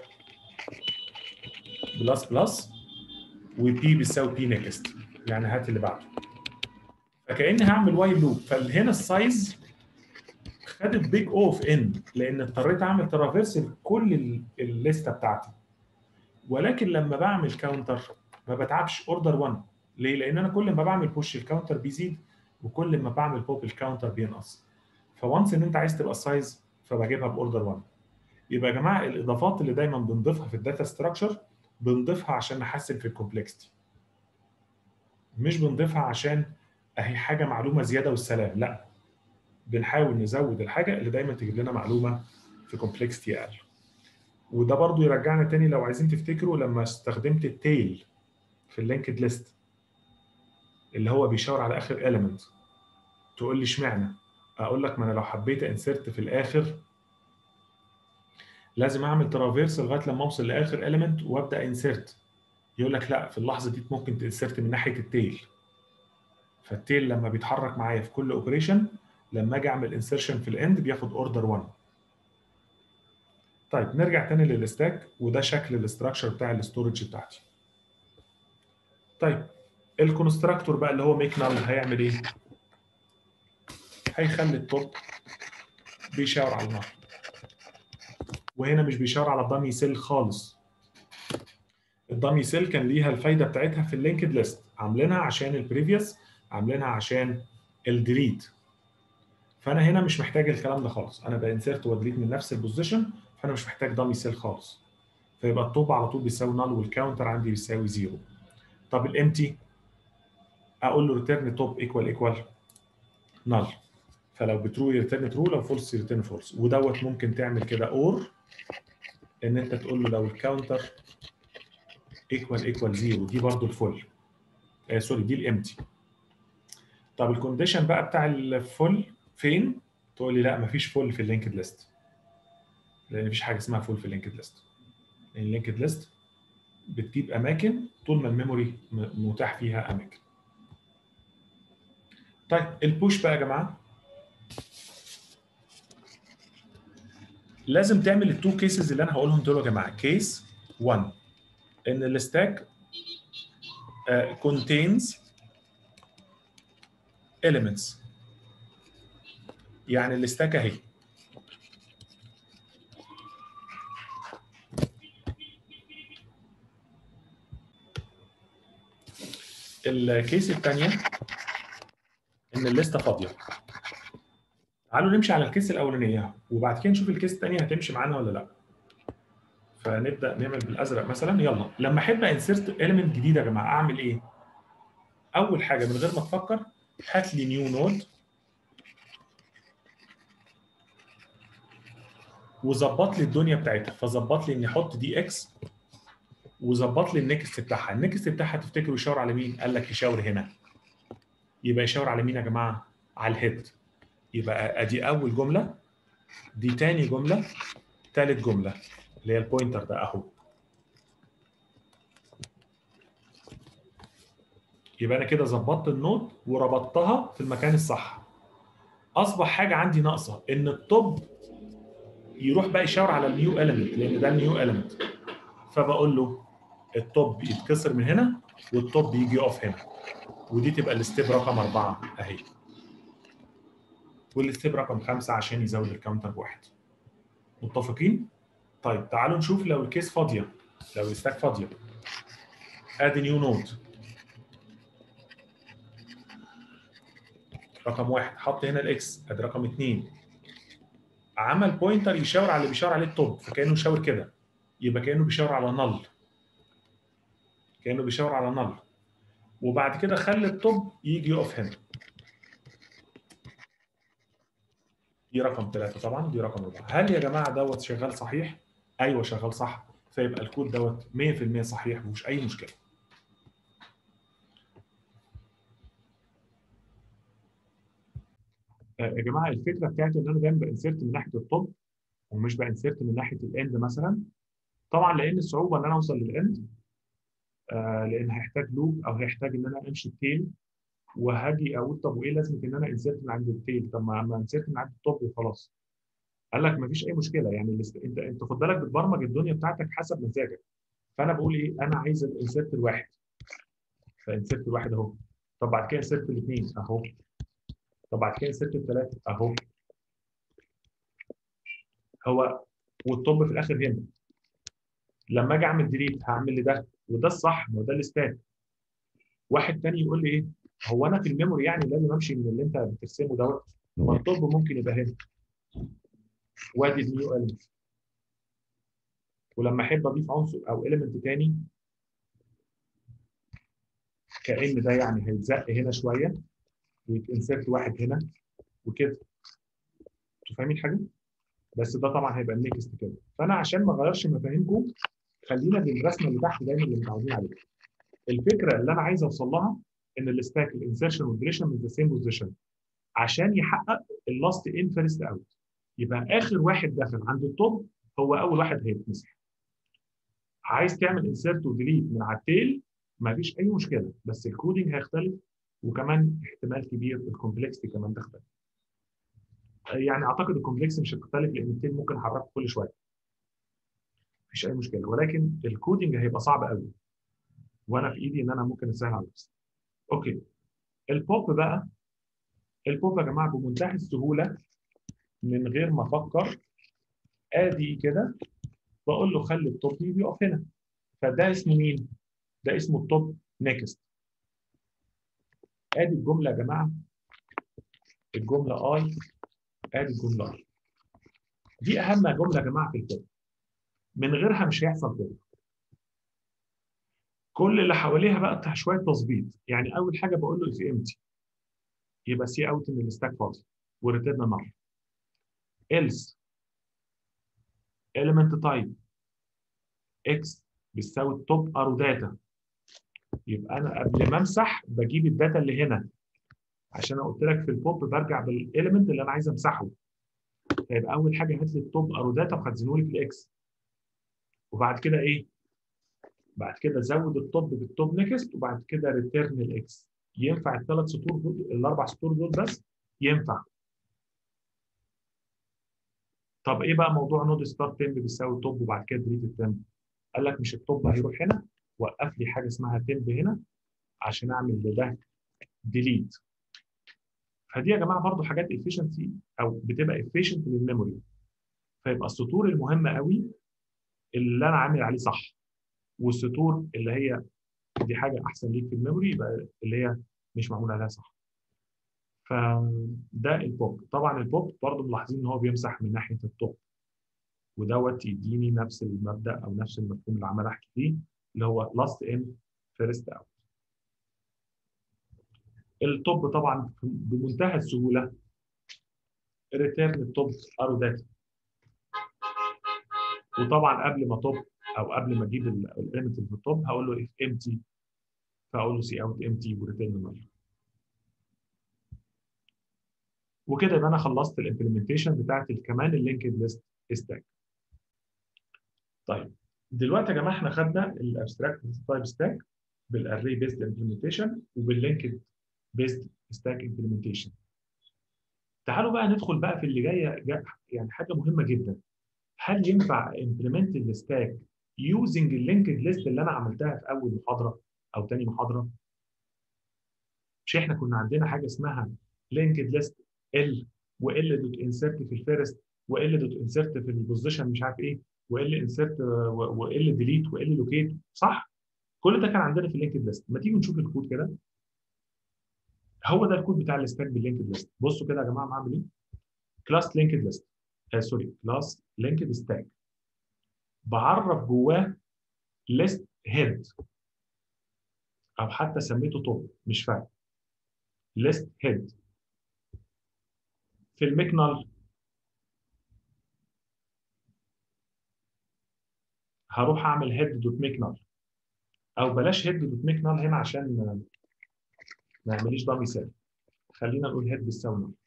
S1: بلس بلس وبي بيساوي بي نيكست يعني هات اللي بعده فكاني هعمل وايل لوب فهنا السايز خدت بيج اوف ان لان اضطريت اعمل ترافيرس لكل الليسته بتاعتي ولكن لما بعمل كاونتر ما بتعبش اوردر 1 ليه؟ لان انا كل ما بعمل بوش الكاونتر بيزيد وكل ما بعمل بوب الكاونتر بينقص فوانس ان انت عايز تبقى السايز فبجيبها باوردر 1 يبقى يا جماعه الاضافات اللي دايما بنضيفها في الداتا ستراكشر بنضيفها عشان نحسن في الكومبلكستي مش بنضيفها عشان اهي حاجه معلومه زياده والسلام لا بنحاول نزود الحاجه اللي دايما تجيب لنا معلومه في كومبلكستي اقل وده برضو يرجعنا تاني لو عايزين تفتكروا لما استخدمت التيل في اللينكد ليست اللي هو بيشاور على اخر element تقول لي اشمعنى اقول لك ما انا لو حبيت انسرت في الاخر لازم اعمل ترافيرس لغايه لما اوصل لاخر element وابدا انسرت يقول لك لا في اللحظه دي ممكن تنسرت من ناحيه التيل فالتيل لما بيتحرك معايا في كل اوبريشن لما اجي اعمل انسرشن في الاند بياخد اوردر 1 طيب نرجع تاني للستاك وده شكل الاستراكشر بتاع الاستورج بتاعتي طيب الكونستراكتور بقى اللي هو ميك نال هيعمل ايه هيخلي التوب بيشاور على النار وهنا مش بيشاور على الدامي سيل خالص الدامي سيل كان ليها الفايده بتاعتها في اللينكد ليست عاملينها عشان البريفيوس عاملينها عشان الديليت فانا هنا مش محتاج الكلام ده خالص انا بانسرت وادليت من نفس البوزيشن فانا مش محتاج دامي سيل خالص فيبقى الطوب على طول بيساوي نال والكاونتر عندي بيساوي زيرو طب الامتي اقول له ريتيرن توب ايكوال ايكوال نال فلو بترو يرترن ترو لو فولس يرترن فولس ودوت ممكن تعمل كده اور ان انت تقول له لو الكاونتر ايكوال ايكوال زيرو دي برضو الفول آه سوري دي الامتي طب الكونديشن بقى بتاع الفول فين؟ تقول لي لا مفيش فول في اللينكد ليست لان مفيش حاجه اسمها فول في اللينكد ليست لان اللينكد ليست بتجيب اماكن طول ما الميموري متاح فيها اماكن طيب البوش بقى يا جماعه لازم تعمل التو كيسز اللي انا هقولهم دول يا جماعه كيس 1 ان الستاك uh, contains elements يعني الستاك اهي الكيس الثانيه ان الليسته فاضيه تعالوا نمشي على الكيس الاولانيه وبعد كده نشوف الكيس الثانيه هتمشي معانا ولا لا فنبدا نعمل بالازرق مثلا يلا لما احب انسرت اليمنت جديد يا جماعه اعمل ايه اول حاجه من غير ما تفكر هات لي نيو نود وظبط لي الدنيا بتاعتها فظبط لي اني احط دي اكس وظبط لي النكست بتاعها النكست بتاعها تفتكروا يشاور على مين قال لك يشاور هنا يبقى يشاور على مين يا جماعه على الهيد يبقى ادي اول جمله دي تاني جمله تالت جمله اللي هي البوينتر ده اهو يبقى انا كده ظبطت النود وربطتها في المكان الصح اصبح حاجه عندي ناقصه ان التوب يروح بقى يشاور على النيو اليمنت لان ده النيو اليمنت فبقول له التوب يتكسر من هنا والتوب يجي يقف هنا ودي تبقى الستيب رقم أربعة أهي والستيب رقم خمسة عشان يزود الكاونتر بواحد متفقين؟ طيب تعالوا نشوف لو الكيس فاضية لو الستاك فاضية ادي نيو نود رقم واحد حط هنا الاكس ادي رقم اثنين عمل بوينتر يشاور على اللي بيشاور عليه التوب فكانه شاور كده يبقى كانه بيشاور على نل كانه بيشاور على نل وبعد كده خلي التوب يجي يقف هنا دي رقم ثلاثة طبعا دي رقم أربعة هل يا جماعة دوت شغال صحيح؟ أيوه شغال صح فيبقى الكود دوت 100% صحيح مفيش أي مشكلة يا جماعه الفكره بتاعتي ان انا دايما بانسرت من ناحيه التوب ومش بانسرت من ناحيه الاند مثلا طبعا لان الصعوبه ان انا اوصل للاند آه لان هيحتاج لوب او هيحتاج ان انا امشي التيل وهاجي اقول طب وايه لازمه ان انا انسرت من عند التيل طب ما انسرت من عند التوب وخلاص قال لك مفيش اي مشكله يعني الاست... انت انت خد بالك بتبرمج الدنيا بتاعتك حسب مزاجك فانا بقول ايه انا عايز الانسرت الواحد فانسرت الواحد اهو طب بعد كده انسرت الاثنين اهو طب بعد كده انسرت الثلاثه اهو هو والطب في الاخر هنا لما اجي اعمل ديليت هعمل لي ده وده الصح ما هو ده الستات واحد تاني يقول لي ايه هو انا في الميموري يعني لازم امشي من اللي انت بترسمه دوت ما الطب ممكن يبقى هنا وادي النيو اليمنت ولما احب اضيف عنصر او اليمنت تاني كان ده يعني هيتزق هنا شويه ويتنسرت واحد هنا وكده انتوا فاهمين حاجه؟ بس ده طبعا هيبقى النكست كده فانا عشان ما اغيرش مفاهيمكم خلينا بالرسمه اللي تحت دايما اللي متعودين عليها الفكره اللي انا عايز اوصل لها ان الستاك الانسرشن والديليشن من ذا سيم بوزيشن عشان يحقق اللاست ان فيرست اوت يبقى اخر واحد دخل عند التوب هو اول واحد هيتمسح عايز تعمل انسيرت وديليت من على التيل مفيش اي مشكله بس الكودينج هيختلف وكمان احتمال كبير الكومبلكسيتي كمان تختلف يعني اعتقد الكومبلكس مش هتختلف لان التيل ممكن احركه كل شويه مفيش اي مشكله ولكن الكودينج هيبقى صعب قوي وانا في ايدي ان انا ممكن اسهل على نفسي اوكي البوب بقى البوب يا جماعه بمنتهى السهوله من غير ما افكر ادي كده بقول له خلي التوب يقف هنا فده اسمه مين؟ ده اسمه التوب نيكست ادي الجمله يا جماعه الجمله اي ادي الجمله اي دي اهم جمله يا جماعه في الكود من غيرها مش هيحصل كده كل اللي حواليها بقى بتاع شويه تظبيط يعني اول حاجه بقول له اف امتي يبقى سي اوت من الستاك فاضي وريتيرن نار else element type x بتساوي التوب ارو داتا يبقى انا قبل ما امسح بجيب الداتا اللي هنا عشان انا قلت لك في البوب برجع بالاليمنت اللي انا عايز امسحه فيبقى اول حاجه هات لي التوب ارو داتا وخزنه لي في الاكس وبعد كده ايه؟ بعد كده زود التوب بالتوب نيكست وبعد كده ريتيرن الاكس ينفع الثلاث سطور دول الاربع سطور دول بس ينفع طب ايه بقى موضوع نود ستارت تمب بيساوي توب وبعد كده ديليت التمب قال لك مش التوب هيروح هنا وقف لي حاجه اسمها تمب هنا عشان اعمل لده ديليت فدي يا جماعه برضو حاجات افيشنسي او بتبقى افيشنت للميموري فيبقى السطور المهمه قوي اللي انا عامل عليه صح والسطور اللي هي دي حاجه احسن ليك في الميموري يبقى اللي هي مش معمول عليها صح فده البوب طبعا البوب برضو ملاحظين ان هو بيمسح من ناحيه التوب ودوت يديني نفس المبدا او نفس المفهوم اللي عمال احكي فيه اللي هو لاست ان فيرست اوت التوب طبعا بمنتهى السهوله ريتيرن التوب ارو داتا وطبعا قبل ما توب او قبل ما اجيب الاليمنت اللي في التوب هقول له اف امتي فاقول له سي اوت امتي وريتيرن نل وكده يبقى انا خلصت الامبلمنتيشن بتاعت كمان اللينكد ليست ستاك طيب دلوقتي يا جماعه احنا خدنا الابستراكت تايب ستاك بالاري بيست امبلمنتيشن وباللينكد بيست ستاك امبلمنتيشن تعالوا بقى ندخل بقى في اللي جايه جا يعني حاجه مهمه جدا هل ينفع امبلمنت الستاك يوزنج اللينكد ليست اللي انا عملتها في اول محاضره او ثاني محاضره مش احنا كنا عندنا حاجه اسمها لينكد ليست ال وال دوت انسرت في الفيرست وال دوت انسرت في البوزيشن مش عارف ايه وال انسرت وال ديليت وال لوكيت صح؟ كل ده كان عندنا في اللينكد ليست ما تيجي نشوف الكود كده هو ده الكود بتاع الستاك باللينكد ليست بصوا كده يا جماعه بعمل ايه؟ كلاس لينكد ليست آه سوري كلاس لينكد ستاك بعرف جواه ليست هيد او حتى سميته توب مش فارق ليست هيد في الميكنال هروح اعمل هيد دوت ميكنال او بلاش هيد دوت ميكنال هنا عشان ما يعمليش ضمي سالب خلينا نقول هيد بالساوي نال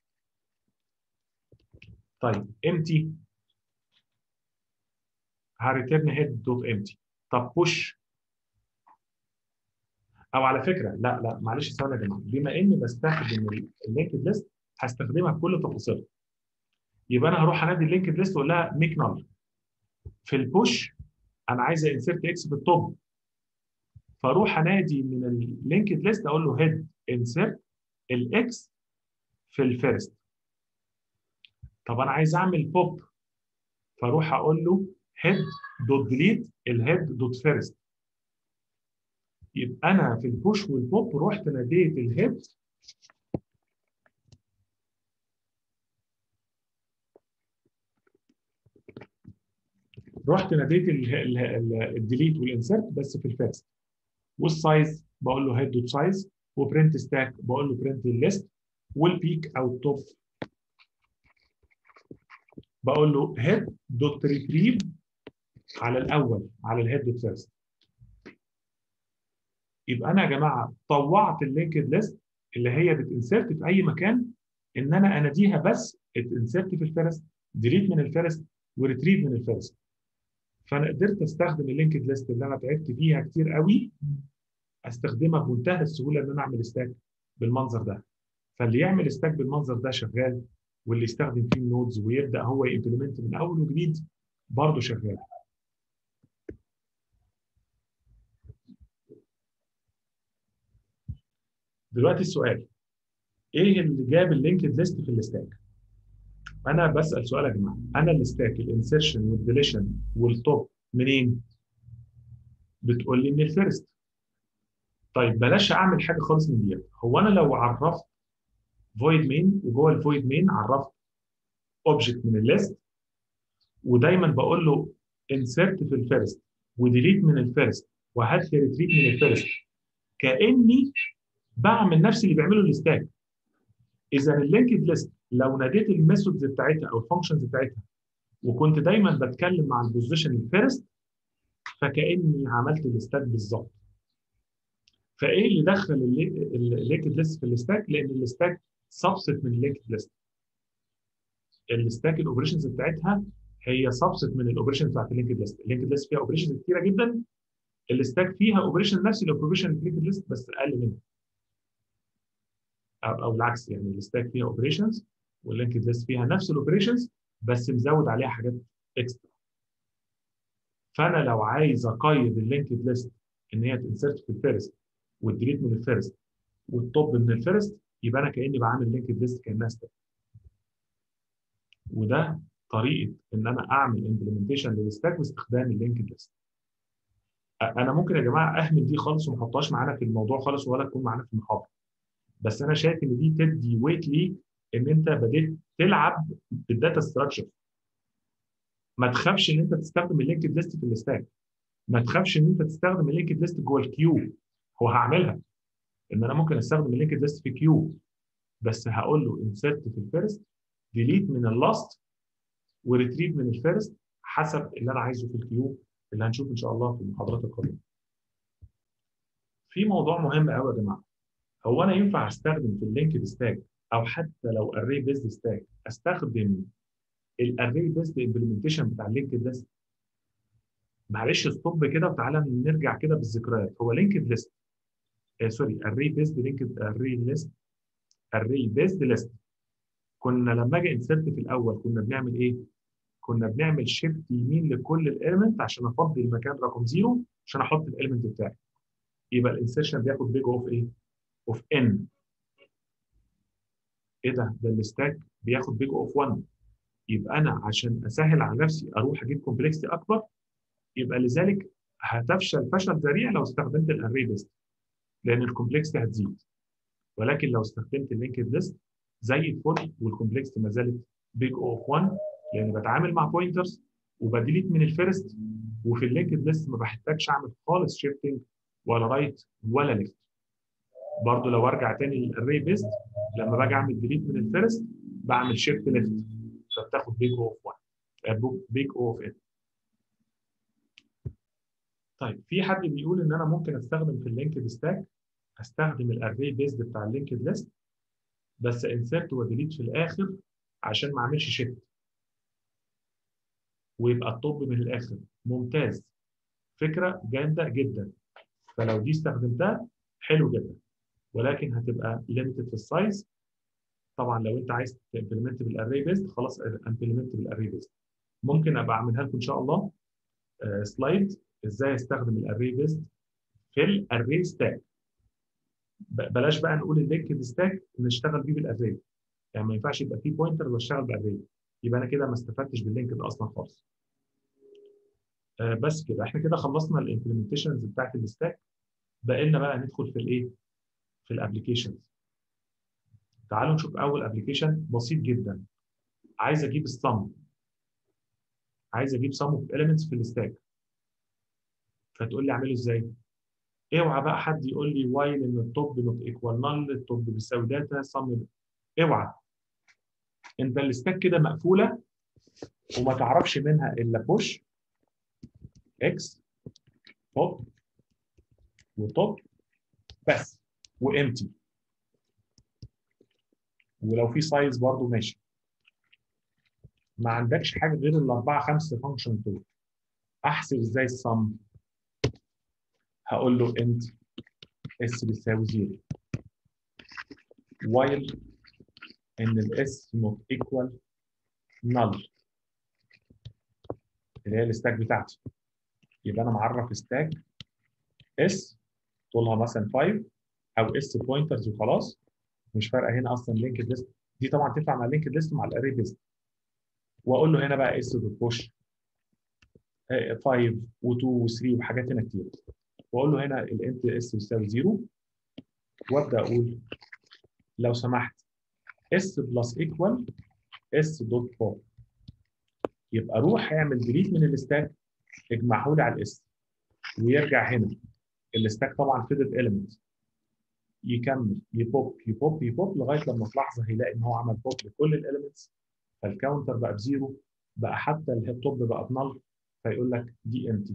S1: طيب امتي هريتيرن هيد دوت امتي طب بوش او على فكره لا لا معلش ثواني يا جماعه بما اني بستخدم اللينكد ليست هستخدمها بكل تفاصيلها يبقى انا هروح انادي اللينكد ليست واقول لها ميك نال في البوش انا عايز انسرت اكس في التوب فاروح انادي من اللينكد ليست اقول له هيد انسرت الاكس في الفيرست طب انا عايز اعمل بوب فاروح اقول له هيد دوت ديليت الهيد دوت فيرست يبقى انا في البوش والبوب رحت ناديت الهيد رحت ناديت الديليت والانسرت بس في الفيرست والسايز بقول له هيد دوت سايز وبرنت ستاك بقول له برنت الليست والبيك او التوب بقول له هيد دوت ريتريف على الاول على الهيد دوت فيرست يبقى انا يا جماعه طوعت اللينكد ليست اللي هي بتنسرت في اي مكان ان انا اناديها بس اتنسرت في الفيرست ديليت من الفيرست وريتريف من الفيرست فانا قدرت استخدم اللينكد ليست اللي انا تعبت فيها كتير قوي استخدمها بمنتهى السهوله ان انا اعمل ستاك بالمنظر ده فاللي يعمل ستاك بالمنظر ده شغال واللي يستخدم فيه النودز ويبدا هو يمبلمنت من اول وجديد برضه شغال دلوقتي السؤال ايه اللي جاب اللينكد ليست في الستاك انا بسال سؤال يا جماعه انا الستاك الانسرشن والديليشن والتوب منين بتقول لي من الفيرست طيب بلاش اعمل حاجه خالص من ديت هو انا لو عرفت فويد مين وجوه الفويد مين عرفت اوبجكت من الليست ودايما بقول له انسرت في الفيرست وديليت من الفيرست وهات لي ريتريت من الفيرست كاني بعمل نفس اللي بيعمله الستاك اذا اللينكد ليست لو ناديت الميثودز بتاعتها او الفانكشنز بتاعتها وكنت دايما بتكلم مع البوزيشن الفيرست فكاني عملت الستاك بالظبط فايه اللي دخل اللينكد ليست في الستاك لان الستاك سبست من اللينكد ليست الستاك الاوبريشنز بتاعتها هي سبست من الاوبريشن بتاعت اللينكد ليست اللينكد ليست فيها اوبريشنز كتيره جدا الستاك فيها اوبريشن نفس الاوبريشن اللينكد ليست بس اقل منها او او العكس يعني الستاك فيها اوبريشنز واللينكد ليست فيها نفس الاوبريشنز بس مزود عليها حاجات اكسترا فانا لو عايز اقيد اللينكد ليست ان هي تنسرت في الفيرست والديليت من الفيرست والتوب من الفيرست يبقى انا كاني بعمل لينكد ليست كانها ستاك وده طريقه ان انا اعمل امبلمنتيشن للستاك باستخدام اللينكد ليست انا ممكن يا جماعه اهمل دي خالص وما احطهاش معانا في الموضوع خالص ولا تكون معانا في المحاضره بس انا شايف ان دي تدي ويت ليك ان انت بديت تلعب بالداتا ستراكشر ما تخافش ان انت تستخدم اللينكد ليست في الستاك ما تخافش ان انت تستخدم اللينكد ليست جوه الكيو هو هعملها ان انا ممكن استخدم اللينكد ليست في كيو بس هقول له انسرت في الفيرست ديليت من اللاست وريتريف من الفيرست حسب اللي انا عايزه في الكيو اللي هنشوف ان شاء الله في المحاضرات القادمه. في موضوع مهم قوي يا جماعه هو انا ينفع استخدم في اللينكد ستاك او حتى لو اري بيزد ستاك استخدم الاري بيزد امبلمنتيشن بتاع اللينكد ليست معلش ستوب كده وتعالى نرجع كده بالذكريات هو لينكد ليست آه سوري اري بيزد لينكد اري ليست اري بيزد ليست كنا لما اجي انسرت في الاول كنا بنعمل ايه؟ كنا بنعمل شيفت يمين لكل الاليمنت عشان افضي المكان رقم زيرو عشان احط الاليمنت بتاعي يبقى الانسرشن بياخد بيج اوف ايه؟ اوف ان ايه ده؟ ده الستاك بياخد بيج اوف 1 يبقى انا عشان اسهل على نفسي اروح اجيب كومبلكسيتي اكبر يبقى لذلك هتفشل فشل ذريع لو استخدمت الاري ليست لان الكومبلكسيتي هتزيد ولكن لو استخدمت اللينكد ليست زي الفل والكومبلكسيتي ما زالت بيج اوف 1 لان بتعامل مع بوينترز وبديليت من الفيرست وفي اللينكد ليست ما بحتاجش اعمل خالص شيفتنج ولا رايت ولا ليفت برضو لو ارجع تاني للاري بيست لما باجي اعمل ديليت من الفيرست بعمل شيفت ليفت فبتاخد بيج اوف 1 بيج اوف ان طيب في حد بيقول ان انا ممكن استخدم في اللينكد ستاك استخدم الاري بيزد بتاع اللينكد ليست بس انسرت وديليت في الاخر عشان ما اعملش شيفت ويبقى الطب من الاخر ممتاز فكره جامده جدا فلو دي استخدمتها حلو جدا ولكن هتبقى ليميتد في السايز طبعا لو انت عايز تمبلمنت بالاري بيزد خلاص امبلمنت بالاري بيزد ممكن ابقى اعملها لكم ان شاء الله آه سلايد ازاي استخدم الاري بيزد في الاري ستاك بلاش بقى نقول اللينكد ستاك نشتغل بيه بالاري يعني ما ينفعش يبقى في بوينتر واشتغل باري يبقى انا كده ما استفدتش باللينكد اصلا خالص آه بس كده احنا كده خلصنا الامبلمنتيشنز بتاعت الستاك بقى لنا بقى ندخل في الايه في الابلكيشنز تعالوا نشوف اول ابلكيشن بسيط جدا عايز اجيب السم عايز اجيب سم اوف اليمنتس في الستاك فتقول لي اعمله ازاي اوعى بقى حد يقول لي وايل ان التوب نوت ايكوال نل التوب بيساوي داتا سم اوعى انت الستاك كده مقفوله وما تعرفش منها الا بوش اكس توب وتوب بس وامتي ولو في سايز برضو ماشي ما عندكش حاجه غير الاربعه خمسه فانكشن دول احسب ازاي السم هقول له انت اس بيساوي زيرو while ان الاس not equal null اللي هي الستاك بتاعتي يبقى انا معرف ستاك اس طولها مثلا 5 او اس بوينترز وخلاص مش فارقه هنا اصلا لينكد ليست دي طبعا تنفع مع اللينكد ليست ومع الاري ليست واقول له هنا بقى اس دوت بوش 5 و2 و3 وحاجات هنا كتير واقول له هنا الانت اس بيساوي 0 وابدا اقول لو سمحت اس بلس ايكوال اس دوت فوق يبقى روح اعمل ديليت من الستاك اجمعه لي على الاس ويرجع هنا الستاك طبعا فيدد اليمنت يكمل يبوب يبوب يبوب لغايه لما في لحظه هيلاقي ان هو عمل بوب لكل الاليمنتس فالكاونتر بقى بزيرو بقى حتى الهيد توب بقى بنل فيقول لك دي امتي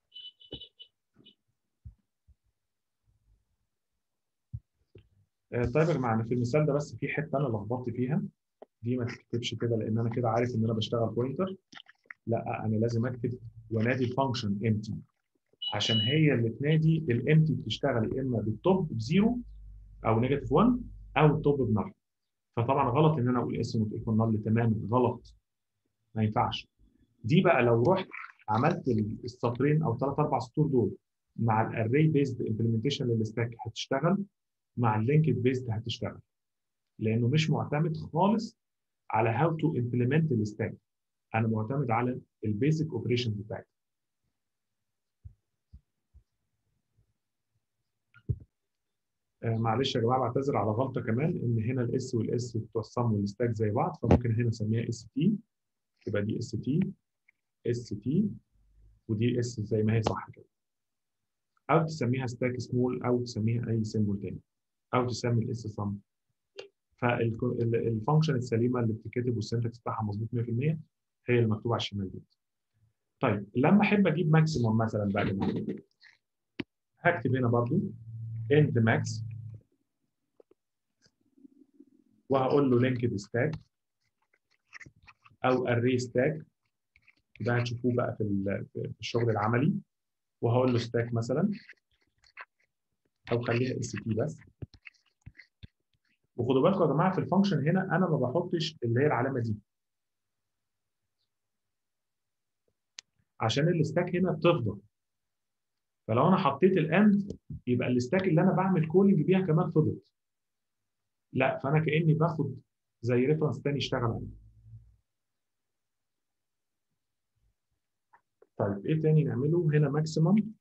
S1: طيب يا جماعه انا في المثال ده بس في حته انا لخبطت فيها دي ما تكتبش كده لان انا كده عارف ان انا بشتغل بوينتر لا انا لازم اكتب وانادي الفانكشن امتي عشان هي اللي تنادي الامتي بتشتغل يا اما بالتوب بزيرو او نيجاتيف 1 او التوب بنل فطبعا غلط ان انا اقول اس نوت ايكوال نل تماما غلط ما ينفعش دي بقى لو رحت عملت السطرين او ثلاث اربع سطور دول مع الاري بيزد امبلمنتيشن للستاك هتشتغل مع اللينكد بيزد هتشتغل لانه مش معتمد خالص على هاو تو امبلمنت الستاك انا معتمد على البيزك اوبريشن بتاعتي آه معلش يا جماعه بعتذر على غلطه كمان ان هنا الاس والاس بتوع الصم والستاك زي بعض فممكن هنا اسميها اس تي تبقى دي اس تي اس تي ودي اس زي ما هي صح كده او تسميها ستاك سمول او تسميها اي سيمبل تاني او تسمي الاس صم فالفانكشن السليمه اللي بتتكتب والسنتكس بتاعها مظبوط 100% هي المكتوبه على الشمال دي طيب لما احب اجيب ماكسيموم مثلا بقى يا جماعه هكتب هنا برضو end max وهقول له linked stack او array stack ده هتشوفوه بقى في في الشغل العملي وهقول له stack مثلا او خليها اس تي بس وخدوا بالكم يا جماعه في الفانكشن هنا انا ما بحطش اللي هي العلامه دي عشان الستاك هنا بتفضل فلو انا حطيت الاند يبقى الستاك اللي انا بعمل كولينج بيها كمان فضلت لا فانا كاني باخد زي ريفرنس تاني اشتغل عليه طيب ايه تاني نعمله هنا ماكسيمم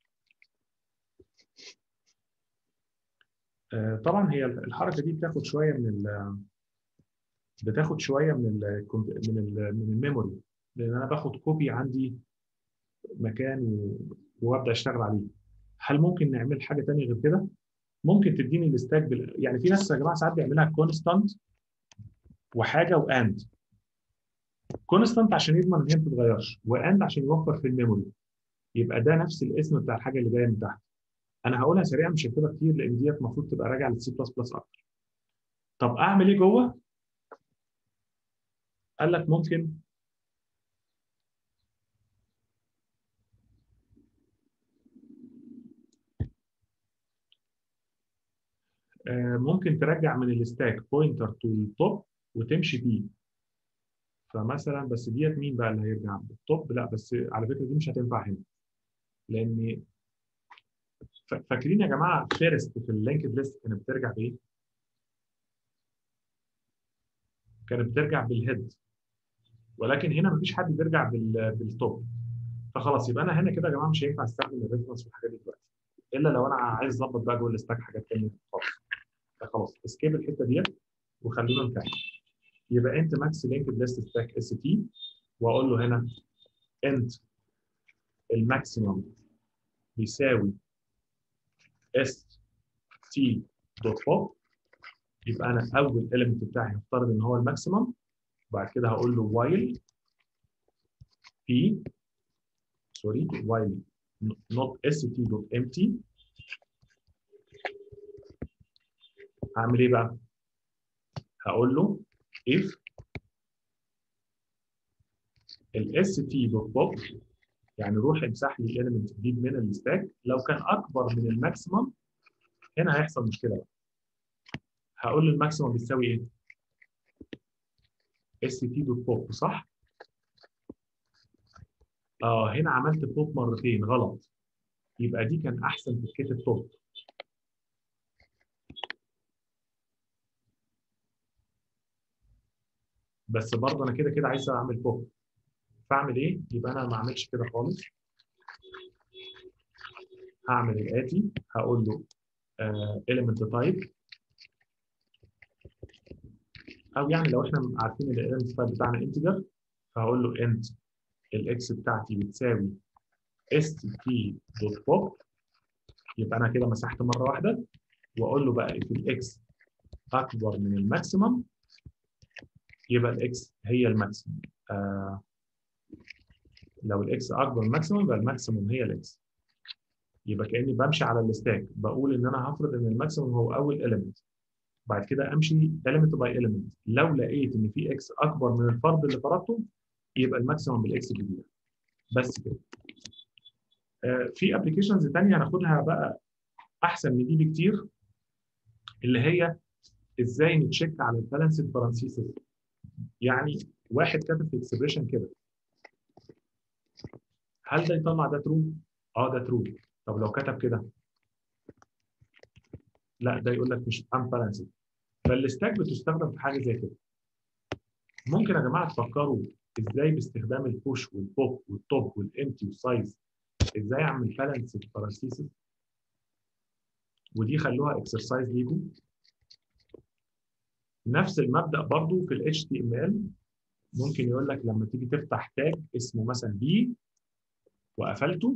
S1: آه طبعا هي الحركه دي بتاخد شويه من ال بتاخد شويه من ال من ال من الميموري لان انا باخد كوبي عندي مكان وابدا اشتغل عليه هل ممكن نعمل حاجه ثانيه غير كده ممكن تديني الستاك بال... يعني في ناس يا جماعه ساعات بيعملها كونستانت وحاجه واند كونستانت عشان يضمن ان هي ما بتتغيرش واند عشان يوفر في الميموري يبقى ده نفس الاسم بتاع الحاجه اللي جايه من تحت انا هقولها سريعا مش هكتبها كتير لان ديت المفروض تبقى راجعه للسي بلس بلس اكتر طب اعمل ايه جوه قال لك ممكن ممكن ترجع من الستاك بوينتر تو التوب وتمشي بيه فمثلا بس ديت مين بقى اللي هيرجع التوب لا بس على فكره دي مش هتنفع هنا لان فاكرين يا جماعه فيرست في اللينكد ليست كانت بترجع بايه؟ كانت بترجع بالهيد ولكن هنا مفيش حد بيرجع بالتوب فخلاص يبقى انا هنا كده يا جماعه مش هينفع استخدم الريفرنس والحاجات دي دلوقتي الا لو انا عايز اظبط بقى جوه الستاك حاجات ثانيه خالص فخلاص اسكيب الحته ديت وخلونا نكمل يبقى انت ماكس لينكد ليست ستاك اس تي واقول له هنا انت الماكسيمم بيساوي اس تي دوت فوق يبقى انا اول element بتاعي هفترض ان هو الماكسيمم وبعد كده هقول له while في سوري while not st dot empty هعمل ايه بقى؟ هقول له if الاس تي دوت بوب يعني روح امسح لي element جديد من الستاك لو كان اكبر من الماكسيمم هنا هيحصل مشكله بقى هقول له الماكسيمم بيساوي ايه؟ اس تي دوت بوب صح؟ اه هنا عملت بوب مرتين غلط يبقى دي كان احسن تتكتب بوب بس برضه انا كده كده عايز اعمل بوب فاعمل ايه؟ يبقى انا ما اعملش كده خالص هعمل الاتي هقول له uh, element type او يعني لو احنا عارفين ان element type بتاعنا integer فهقول له int الاكس بتاعتي بتساوي st.pop يبقى انا كده مسحت مره واحده واقول له بقى if الاكس اكبر من الماكسيمم يبقى الاكس هي الماكسيمم آه لو الاكس اكبر من الماكسيمم يبقى الماكسيمم هي الاكس يبقى كاني بمشي على الستاك بقول ان انا هفرض ان الماكسيمم هو اول element بعد كده امشي element by element لو لقيت ان في اكس اكبر من الفرض اللي فرضته يبقى الماكسيمم بالاكس الجديده بس كده آه في ابلكيشنز ثانيه هناخدها بقى احسن من دي بكتير اللي هي ازاي نتشيك على البالانسد بارانسيسز يعني واحد كاتب في اكسبريشن كده هل ده يطلع ده ترو؟ اه ده ترو طب لو كتب كده لا ده يقول لك مش unbalanced فالستاك بتستخدم في حاجه زي كده ممكن يا جماعه تفكروا ازاي باستخدام البوش والبوب والتوب والامتي والسايز ازاي اعمل بالانس باراسيسز ودي خلوها اكسرسايز ليكم نفس المبدا برضو في ال HTML ممكن يقول لك لما تيجي تفتح تاج اسمه مثلا بي وقفلته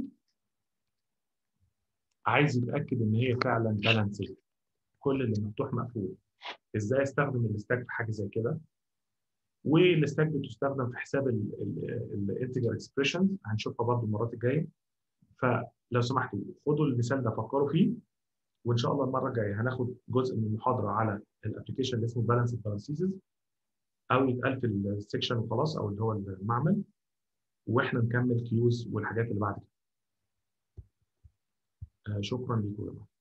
S1: عايز يتاكد ان هي فعلا بالانسد كل اللي مفتوح مقفول ازاي استخدم الستاك في حاجه زي كده والستاك بتستخدم في حساب الانتجر اكسبريشنز هنشوفها برضو المرات الجايه فلو سمحتوا خدوا المثال ده فكروا فيه وان شاء الله المره الجايه هناخد جزء من المحاضره على الابلكيشن اللي اسمه بالانس باراسيسز او يتقال في السكشن وخلاص او اللي هو المعمل واحنا نكمل كيوز والحاجات اللي بعد كده شكرا لكم